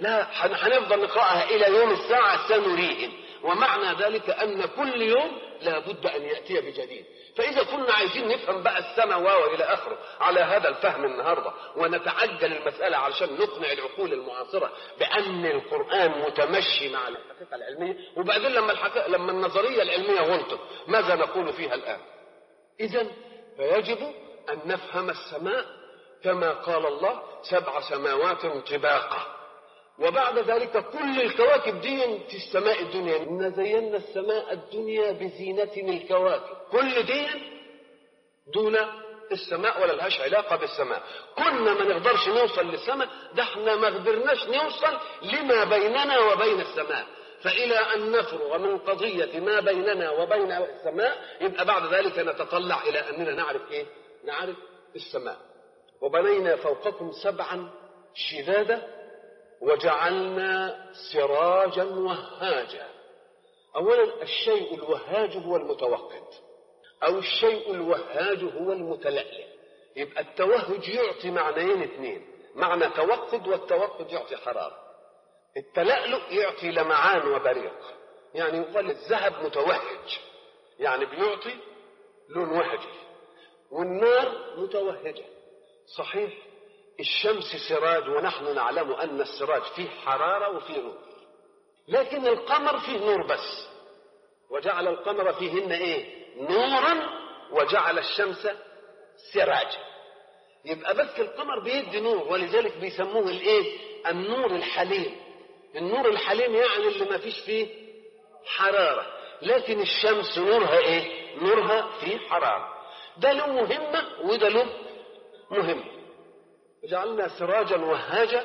لا هن- هنفضل نقرأها إلى يوم الساعة سنريهم ومعنى ذلك أن كل يوم لابد أن يأتي بجديد فإذا كنا عايزين نفهم بقى السماء وإلى آخره على هذا الفهم النهاردة ونتعجل المسألة علشان نقنع العقول المعاصرة بأن القرآن متمشي مع الحقيقة العلمية وبعدين لما الحقيقة لما النظرية العلمية غلطت ماذا نقول فيها الآن؟ إذا فيجب أن نفهم السماء كما قال الله سبع سماوات طباقا وبعد ذلك كل الكواكب دي في السماء الدنيا إن زينا السماء الدنيا بزينة الكواكب كل دي دون السماء ولا لهاش علاقة بالسماء كنا ما نقدرش نوصل للسماء ده احنا ما قدرناش نوصل لما بيننا وبين السماء فإلى أن نفرغ من قضية ما بيننا وبين السماء يبقى بعد ذلك نتطلع إلى أننا نعرف إيه؟ نعرف السماء وبنينا فوقكم سبعا شدادا وجعلنا سراجا وهاجا أولا الشيء الوهاج هو المتوقد أو الشيء الوهاج هو المتلألئ يبقى التوهج يعطي معنيين اثنين معنى توقد والتوقد يعطي حرارة التلألؤ يعطي لمعان وبريق يعني يقال الذهب متوهج يعني بيعطي لون وهجي والنار متوهجة صحيح الشمس سراج ونحن نعلم أن السراج فيه حرارة وفيه نور لكن القمر فيه نور بس وجعل القمر فيهن ايه نورا وجعل الشمس سراجا يبقى بس القمر بيدي نور ولذلك بيسموه الايه النور الحليم النور الحليم يعني اللي ما فيش فيه حرارة لكن الشمس نورها ايه نورها فيه حرارة ده له مهمة وده له مهمة جعلنا سراجا وهاجا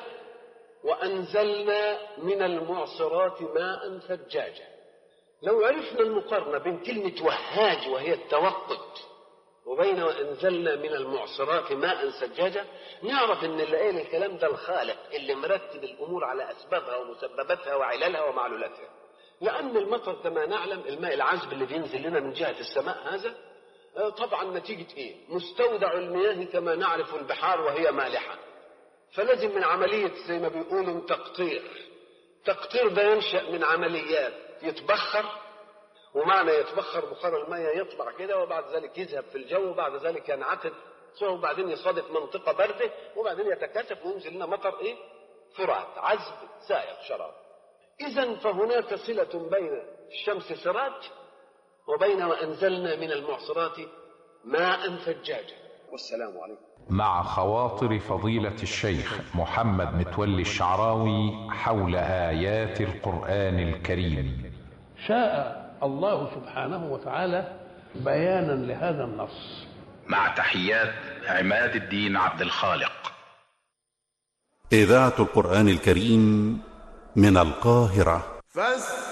وأنزلنا من المعصرات ماء ثجاجا لو عرفنا المقارنة بين كلمة وهاج وهي التوقد وبين وأنزلنا من المعصرات ماء ثجاجا نعرف إن اللي قايل الكلام ده الخالق اللي مرتب الأمور على أسبابها ومسبباتها وعللها ومعلولاتها لأن المطر كما نعلم الماء العذب اللي بينزل لنا من جهة السماء هذا آه، طبعا نتيجة إيه؟ مستودع المياه كما نعرف البحار وهي مالحة فلازم من عملية زي ما بيقولوا تقطير تقطير ده ينشأ من عمليات يتبخر ومعنى يتبخر بخار المية يطلع كده وبعد ذلك يذهب في الجو وبعد ذلك ينعقد وبعدين يصادف منطقة باردة وبعدين يتكاثف وينزل لنا مطر ايه؟ فرات عذب سائق شراب إذا فهناك صلة بين الشمس سراج وبين وأنزلنا من المعصرات ماء ثجاجا والسلام عليكم مع خواطر فضيلة الشيخ محمد متولي الشعراوي حول آيات القرآن الكريم شاء الله سبحانه وتعالى بيانا لهذا النص مع تحيات عماد الدين عبد الخالق إذاعة القرآن الكريم من القاهرة فاستمعوا